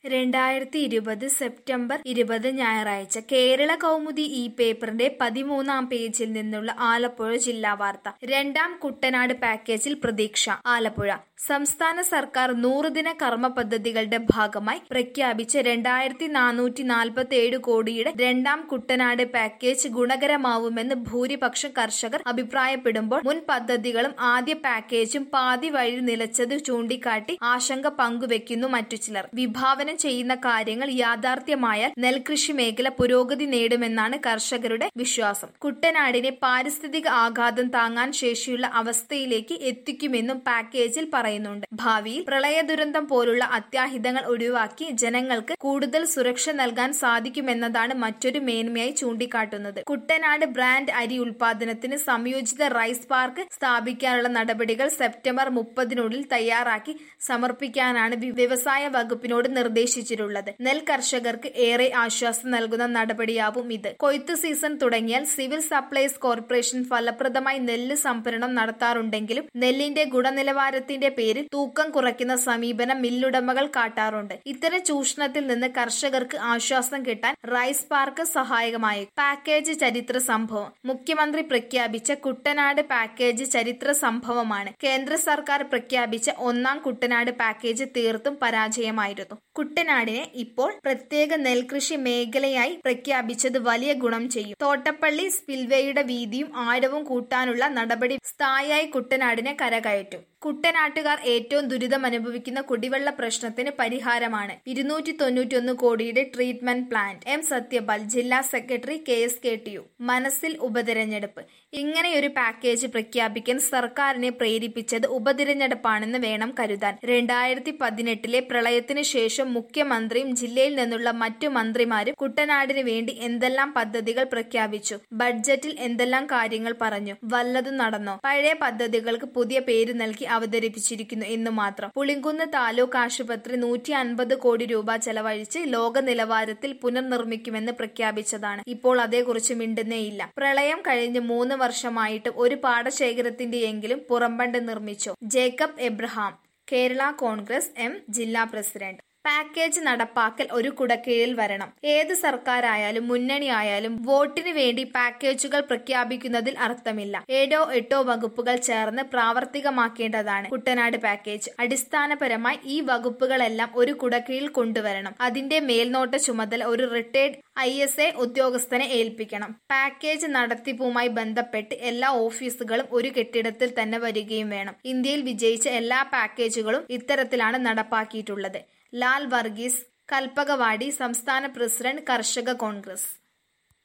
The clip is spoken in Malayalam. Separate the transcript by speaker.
Speaker 1: രണ്ടായിരത്തി ഇരുപത് സെപ്റ്റംബർ ഇരുപത് ഞായറാഴ്ച കേരള കൗമുദി ഈ പേപ്പറിന്റെ പതിമൂന്നാം പേജിൽ നിന്നുള്ള ആലപ്പുഴ ജില്ലാ വാർത്ത രണ്ടാം കുട്ടനാട് പാക്കേജിൽ പ്രതീക്ഷ ആലപ്പുഴ സംസ്ഥാന സർക്കാർ നൂറുദിന കർമ്മ പദ്ധതികളുടെ ഭാഗമായി പ്രഖ്യാപിച്ച രണ്ടായിരത്തി നാനൂറ്റി നാൽപ്പത്തി ഏഴ് കോടിയുടെ രണ്ടാം കുട്ടനാട് പാക്കേജ് ഗുണകരമാവുമെന്ന് ഭൂരിപക്ഷം കർഷകർ അഭിപ്രായപ്പെടുമ്പോൾ മുൻ പദ്ധതികളും ആദ്യ പാക്കേജും പാതി വഴി നിലച്ചത് ചൂണ്ടിക്കാട്ടി ആശങ്ക പങ്കുവെക്കുന്നു മറ്റു ചിലർ വിഭാവനം ചെയ്യുന്ന കാര്യങ്ങൾ യാഥാർത്ഥ്യമായാൽ നെൽകൃഷി മേഖല പുരോഗതി നേടുമെന്നാണ് കർഷകരുടെ വിശ്വാസം കുട്ടനാടിനെ പാരിസ്ഥിതിക ആഘാതം താങ്ങാൻ ശേഷിയുള്ള അവസ്ഥയിലേക്ക് എത്തിക്കുമെന്നും പാക്കേജിൽ പറയുന്നുണ്ട് ഭാവിയിൽ പ്രളയ ദുരന്തം പോലുള്ള അത്യാഹിതങ്ങൾ ഒഴിവാക്കി ജനങ്ങൾക്ക് കൂടുതൽ സുരക്ഷ നൽകാൻ സാധിക്കുമെന്നതാണ് മറ്റൊരു മേന്മയായി ചൂണ്ടിക്കാട്ടുന്നത് കുട്ടനാട് ബ്രാൻഡ് അരി ഉൽപാദനത്തിന് സംയോജിത റൈസ് പാർക്ക് സ്ഥാപിക്കാനുള്ള നടപടികൾ സെപ്റ്റംബർ മുപ്പതിനുള്ളിൽ തയ്യാറാക്കി സമർപ്പിക്കാനാണ് വി- വ്യവസായ വകുപ്പിനോട് നിർദ്ദേശിച്ചിട്ടുള്ളത് നെൽ കർഷകർക്ക് ഏറെ ആശ്വാസം നൽകുന്ന നടപടിയാവും ഇത് കൊയ്ത്ത് സീസൺ തുടങ്ങിയാൽ സിവിൽ സപ്ലൈസ് കോർപ്പറേഷൻ ഫലപ്രദമായി നെല്ല് സംഭരണം നടത്താറുണ്ടെങ്കിലും നെല്ലിന്റെ ഗുണനിലവാരത്തിന്റെ പേരിൽ തൂക്കം കുറയ്ക്കുന്ന സമീപനം മില്ലുടമകൾ കാട്ടാറുണ്ട് ഇത്തരം ചൂഷണത്തിൽ നിന്ന് കർഷകർക്ക് ആശ്വാസം കിട്ടാൻ റൈസ് പാർക്ക് സഹായകമായി പാക്കേജ് ചരിത്ര സംഭവം മുഖ്യമന്ത്രി പ്രഖ്യാപിച്ച കുട്ടനാട് പാക്കേജ് ചരിത്ര സംഭവമാണ് കേന്ദ്ര സർക്കാർ പ്രഖ്യാപിച്ച ഒന്നാം കുട്ടനാട് പാക്കേജ് തീർത്തും പരാജയമായിരുന്നു കുട്ടനാടിനെ ഇപ്പോൾ പ്രത്യേക നെൽകൃഷി മേഖലയായി പ്രഖ്യാപിച്ചത് വലിയ ഗുണം ചെയ്യും തോട്ടപ്പള്ളി സ്പിൽവേയുടെ വീതിയും ആഴവും കൂട്ടാനുള്ള നടപടി സ്ഥായിയായി കുട്ടനാടിനെ കരകയറ്റും കുട്ടനാട്ടുകാർ ഏറ്റവും ദുരിതം അനുഭവിക്കുന്ന കുടിവെള്ള പ്രശ്നത്തിന് പരിഹാരമാണ് ഇരുന്നൂറ്റി തൊണ്ണൂറ്റിയൊന്ന് കോടിയുടെ ട്രീറ്റ്മെന്റ് പ്ലാന്റ് എം സത്യപാൽ ജില്ലാ secretary K S K T U മനസ്സിൽ ഉപതിരഞ്ഞെടുപ്പ് ഇങ്ങനെയൊരു പാക്കേജ് പ്രഖ്യാപിക്കാൻ സർക്കാരിനെ പ്രേരിപ്പിച്ചത് ഉപതിരഞ്ഞെടുപ്പാണെന്ന് വേണം കരുതാൻ രണ്ടായിരത്തി പതിനെട്ടിലെ പ്രളയത്തിന് ശേഷം മുഖ്യമന്ത്രിയും ജില്ലയിൽ നിന്നുള്ള മറ്റു മന്ത്രിമാരും കുട്ടനാടിന് വേണ്ടി എന്തെല്ലാം പദ്ധതികൾ പ്രഖ്യാപിച്ചു ബഡ്ജറ്റിൽ എന്തെല്ലാം കാര്യങ്ങൾ പറഞ്ഞു വല്ലതും നടന്നോ പഴയ പദ്ധതികൾക്ക് പുതിയ പേര് നൽകി അവതരിപ്പിച്ചിരിക്കുന്നു എന്ന് മാത്രം പുളിങ്കുന്ന് താലൂക്ക് ആശുപത്രി നൂറ്റി അൻപത് കോടി രൂപ ചെലവഴിച്ച് ലോക നിലവാരത്തിൽ പുനർനിർമ്മിക്കുമെന്ന് പ്രഖ്യാപിച്ചതാണ് ഇപ്പോൾ അതേക്കുറിച്ച് മിണ്ടുന്നേയില്ല പ്രളയം കഴിഞ്ഞ് മൂന്ന് വർഷമായിട്ട് ഒരു പാടശേഖരത്തിന്റെയെങ്കിലും പുറംബണ്ട് നിർമ്മിച്ചോ ജേക്കബ് എബ്രഹാം കേരള കോൺഗ്രസ് എം ജില്ലാ പ്രസിഡന്റ് പാക്കേജ് നടപ്പാക്കൽ ഒരു കുടക്കീഴിൽ വരണം ഏത് സർക്കാരായാലും മുന്നണി ആയാലും വോട്ടിന് വേണ്ടി പാക്കേജുകൾ പ്രഖ്യാപിക്കുന്നതിൽ അർത്ഥമില്ല ഏഴോ എട്ടോ വകുപ്പുകൾ ചേർന്ന് പ്രാവർത്തികമാക്കേണ്ടതാണ് കുട്ടനാട് പാക്കേജ് അടിസ്ഥാനപരമായി ഈ വകുപ്പുകളെല്ലാം ഒരു കുടക്കീഴിൽ കൊണ്ടുവരണം അതിന്റെ മേൽനോട്ട ചുമതല ഒരു റിട്ടയർഡ് ഐ എസ് എ ഉദ്യോഗസ്ഥനെ ഏൽപ്പിക്കണം പാക്കേജ് നടത്തിപ്പുമായി ബന്ധപ്പെട്ട് എല്ലാ ഓഫീസുകളും ഒരു കെട്ടിടത്തിൽ തന്നെ വരികയും വേണം ഇന്ത്യയിൽ വിജയിച്ച എല്ലാ പാക്കേജുകളും ഇത്തരത്തിലാണ് നടപ്പാക്കിയിട്ടുള്ളത് ലാൽ വർഗീസ് കൽപ്പകവാടി സംസ്ഥാന പ്രസിഡന്റ് കർഷക കോൺഗ്രസ്